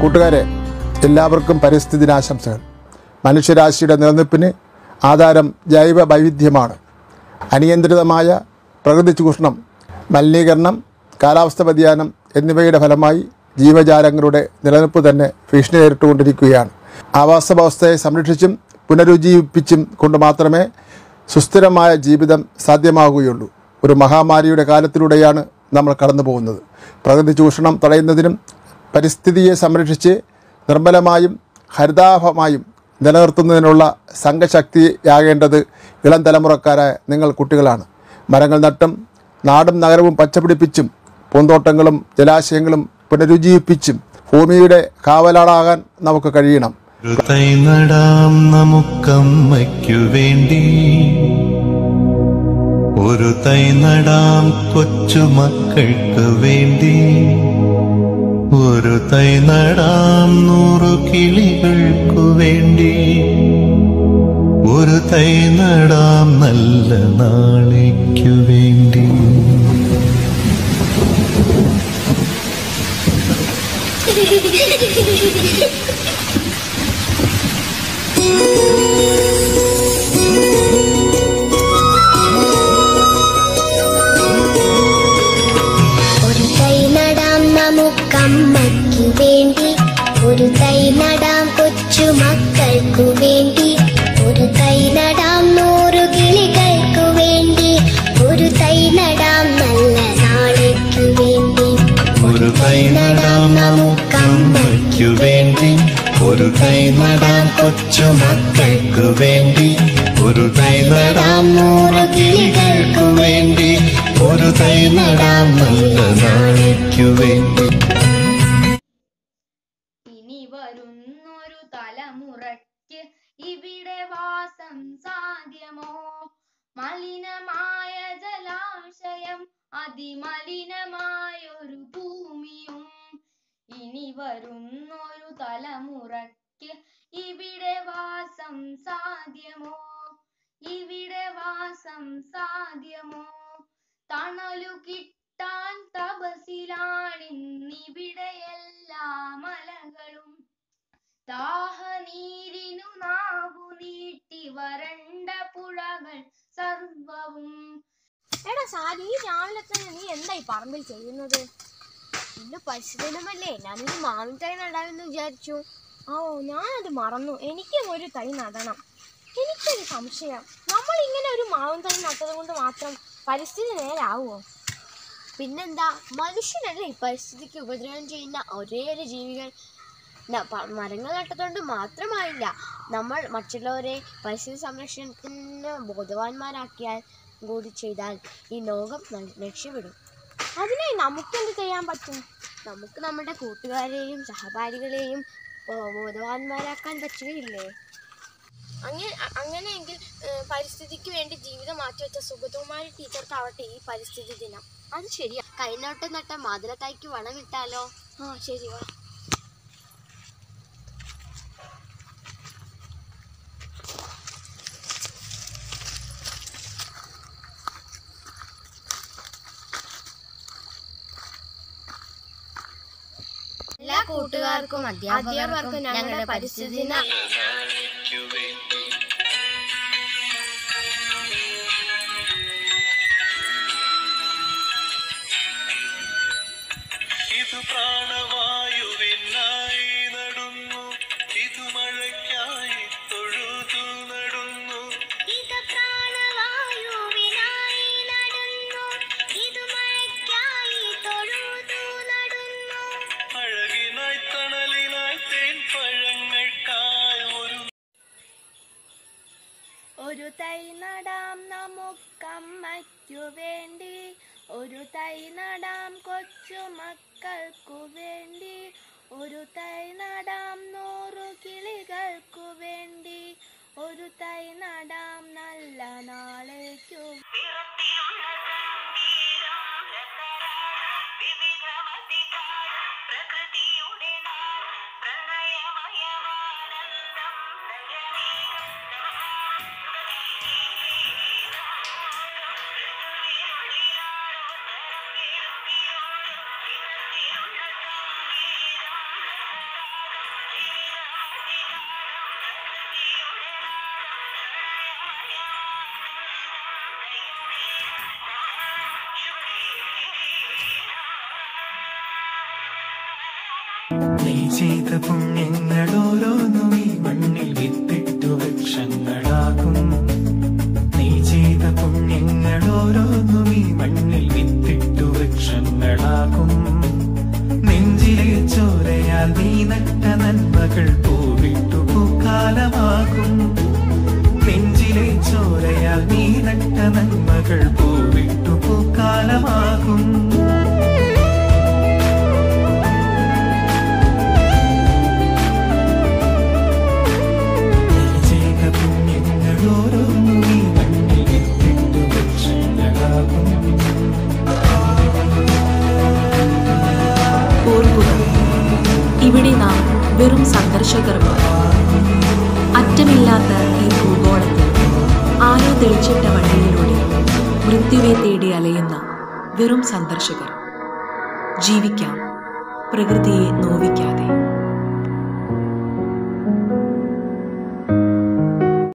കൂട്ടുകാരെ എല്ലാവർക്കും പരിസ്ഥിതി ദിനാശംസകൾ മനുഷ്യരാശിയുടെ നിലനിൽപ്പിന് ആധാരം ജൈവ വൈവിധ്യമാണ് അനിയന്ത്രിതമായ പ്രകൃതി ചൂഷണം മലിനീകരണം കാലാവസ്ഥ വ്യതിയാനം എന്നിവയുടെ ഫലമായി ജീവജാലങ്ങളുടെ നിലനിൽപ്പ് തന്നെ ഭീഷണി നേരിട്ടുകൊണ്ടിരിക്കുകയാണ് ആവാസ വ്യവസ്ഥയെ സംരക്ഷിച്ചും പുനരുജ്ജീവിപ്പിച്ചും കൊണ്ട് മാത്രമേ സുസ്ഥിരമായ ജീവിതം സാധ്യമാകുകയുള്ളൂ ഒരു മഹാമാരിയുടെ കാലത്തിലൂടെയാണ് നമ്മൾ കടന്നു പോകുന്നത് പ്രകൃതി ചൂഷണം തടയുന്നതിനും പരിസ്ഥിതിയെ സംരക്ഷിച്ച് നിർമ്മലമായും ഹരിതാഭമായും നിലനിർത്തുന്നതിനുള്ള സംഘശക്തിയാകേണ്ടത് ഇളം തലമുറക്കാരായ നിങ്ങൾ കുട്ടികളാണ് മരങ്ങൾ നട്ടും നാടും നഗരവും പച്ചപിടിപ്പിച്ചും പൂന്തോട്ടങ്ങളും ജലാശയങ്ങളും പുനരുജ്ജീവിപ്പിച്ചും ഭൂമിയുടെ കാവലാളാകാൻ നമുക്ക് കഴിയണം ഒരു തൈ നടാം നമുക്കമ്മയ്ക്കു വേണ്ടി ഒരു തൈ നടാം കൊച്ചുമക്കൾക്ക് വേണ്ടി ഒരു തൈ നടാം നൂറു കിളികൾക്കു വേണ്ടി ഒരു തൈ നടാം നല്ല നാളേക്കു വേണ്ടി ഒരു തൈ നടാം നമുക്കമ്മയ്ക്കു വേണ്ടി ഒരു തൈ നടാം കൊച്ചു മക്കൾക്കു വേണ്ടി ഒരു തൈ നടാം നൂറു കിളികൾക്കു വേണ്ടി ഒരു തൈ നടാം നല്ല നാളേക്കു വേണ്ടി ഒരു തൈ നടാം നമുക്കമ്മയ്ക്കു വേണ്ടി ഒരു തൈ നടാം കൊച്ചു മക്കൾക്കു വേണ്ടി ഒരു തൈ നടാം നൂറ് കിളികൾക്കു വേണ്ടി ഒരു തൈ നടാം നല്ല നാളേക്കു വേണ്ടി ഇനി വരുന്നൊരു തലമുറയ്ക്ക് ഇവിടെ വാസം സാധ്യമോ മലിനമായ ജലാശയം അതിമലിനമായൊരു ഭൂമിയും ഇനി വരുന്നൊരു തലമുറയ്ക്ക് ഇവിടെ വാസം സാധ്യമോ ഇവിടെ വാസം സാധ്യമോ തണലു കിട്ടാൻ തപസിലാണിന്നിവിടെ എല്ലാ മലകളും ദാഹനീരിനു നാവു നീട്ടി വരണ്ട പുഴകൾ സർവവും എടാ സാരി ഈ രാവിലെ തന്നെ നീ എന്തായി പറമ്പിൽ ചെയ്യുന്നത് ഇന്ന് പരിശുദ്ധമല്ലേ ഞാനൊരു മാവിൻ തൈ നടാമെന്ന് വിചാരിച്ചു ഓ ഞാനത് മറന്നു എനിക്കും ഒരു തൈ നടണം എനിക്കൊരു സംശയം നമ്മൾ ഇങ്ങനെ ഒരു മാവിൻ തൈ നട്ടത് കൊണ്ട് മാത്രം പരിസ്ഥിതി നേരാവോ പിന്നെന്താ മനുഷ്യനല്ലേ ഈ പരിസ്ഥിതിക്ക് ഉപദ്രവം ചെയ്യുന്ന ഒരേ ഒരു ജീവികൾ ന- പ- മരങ്ങൾ നട്ടതുകൊണ്ട് മാത്രമായില്ല നമ്മൾ മറ്റുള്ളവരെ പരിസ്ഥിതി സംരക്ഷണത്തിന് ബോധവാന്മാരാക്കിയാൽ കൂടി ചെയ്താൽ ഈ ലോകം ന- രക്ഷപ്പെടും അതിനായി നമുക്കെന്ത് ചെയ്യാൻ പറ്റും നമുക്ക് നമ്മുടെ കൂട്ടുകാരെയും സഹപാഠികളെയും ബോ- ബോധവാന്മാരാക്കാൻ പറ്റുകയില്ലേ അങ്ങനെ അ- അങ്ങനെയെങ്കിൽ ഏഹ്, പരിസ്ഥിതിക്ക് വേണ്ടി ജീവിതം മാറ്റിവെച്ച സുഗതകുമാരി ടീച്ചർക്കാവട്ടെ ഈ പരിസ്ഥിതി ദിനം അത് ശരിയാ കൈനോട്ടം നട്ട മാതൃതായ്ക്ക് വളമിട്ടാലോ ആ ശരി വാ എല്ലാ കൂട്ടുകാർക്കും അധ്യാപകർക്കും ഞങ്ങളുടെ പരിസ്ഥിതി ദിന ഇത് പ്രാണവായുവിനായി നടുന്നു ഇത് മഴയ്ക്കായി തൊഴുതു നടുന്നു ഇത് പ്രാണവായുവിനായി നടന്നു ഇത് മഴയ്ക്കായി തൊഴുതു നടന്നു അഴകിനായി തണലിനായി തേൻ പഴങ്ങൾക്കായി ഒരു ഒരു തൈ നടാം നമുക്കമ്മയ്ക്കു വേണ്ടി ഒരു തൈ നടാം കൊച്ചു മക്കൾക്കു വേണ്ടി ഒരു തൈ നടാം നൂറു കിളികൾക്കു വേണ്ടി ഒരു തൈ നടാം നല്ല നാളേക്കു ും ചെയ്ത പുണ്യങ്ങൾ ഓരോന്നും ഈ മണ്ണിൽ വിത്തിട്ടു വൃക്ഷങ്ങളാകും നീ ചെയ്ത പുണ്യങ്ങൾ ഓരോന്നും ഈ മണ്ണിൽ വിത്തിട്ടു വൃക്ഷങ്ങളാകും നെഞ്ചിലെ ചോരയാൽ നീ നട്ട നന്മകൾ പൂവിട്ടു പൂക്കാലമാകും നെഞ്ചിലെ ചോരയാൽ നീ നട്ട നന്മകൾ പൂവിട്ടു പൂക്കാലമാകും നീ ചെയ്ത പുണ്യങ്ങൾ ഓരോന്നും ഈ മണ്ണിൽ വിത്തിട്ടു വൃക്ഷങ്ങളാകും ഓർക്കുക ഇവിടെ നാം വെറും സന്ദർശകർമാണ് അറ്റമില്ലാത്ത ഈ ഭൂഗോളത്തിൽ ആരോ തെളിച്ചിട്ട വഴിയിലൂടെ മൃത്യുവെ തേടി അലയുന്ന വെറും സന്ദർശകർ ജീവിക്കാം പ്രകൃതിയെ നോവിക്കാതെ